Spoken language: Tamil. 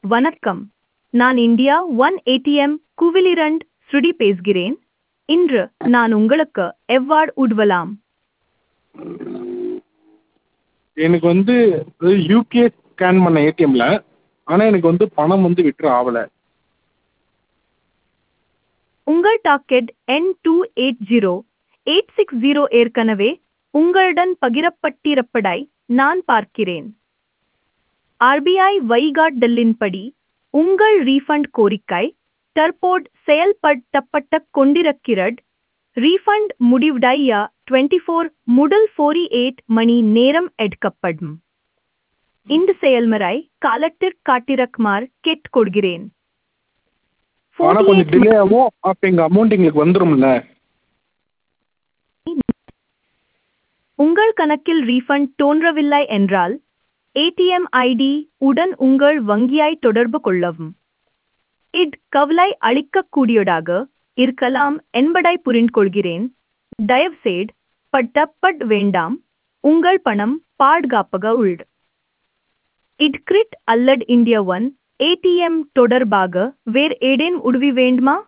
வணக்கம் நான் இந்தியா ஒன் ஏடிஎம் குவிலிரண்ட் ஸ்ருதி பேசுகிறேன் இன்று நான் உங்களுக்கு எவ்வாறு உதவலாம் எனக்கு வந்து யூபிஐ ஸ்கேன் பண்ண ஏடிஎம்மில் ஆனால் எனக்கு வந்து பணம் வந்து விட்ரா ஆகலை உங்கள் docket N two eight zero eight six zero ஏற்கனவே உங்களுடன் பகிரப்பட்டிருப்பதை நான் பார்க்கிறேன் ஆர்பிஐ வழிகாட்டலின்படி உங்கள் ரீஃபண்ட் கோரிக்கை தற்போது செயல்படுத்தப்பட்ட கொண்டிருக்கிறது ரீஃபண்ட் முடிவடைய டுவெண்ட்டி ஃபோர் முதல் ஃபோரி எயிட் மணி நேரம் எடுக்கப்படும் இந்த செயல்முறை காலத்திற்கு காட்டிருக்குமாறு கேட்டுக்கொள்கிறேன் ஆனால் கொஞ்சம் டிலே ஆகும் அப்போ எங்கள் அமௌண்ட் எங்களுக்கு வந்துரும்ல உங்கள் கணக்கில் ரீஃபண்ட் தோன்றவில்லை என்றால் ஏடிஎம் ஐடி உடன் உங்கள் வங்கியை தொடர்பு கொள்ளவும் இது கவலை அளிக்கக்கூடியதாக இருக்கலாம் என்பதை புரிந்து கொள்கிறேன் தயவுசெய்து பட்டப்பட் வேண்டாம் உங்கள் பணம் பாதுகாப்பாக உள்ளது இட் கிரிட் அல்லது இந்தியா ஒன் ஏடிஎம் தொடர்பாக வேறு ஏதேனும் உதவி வேண்டுமா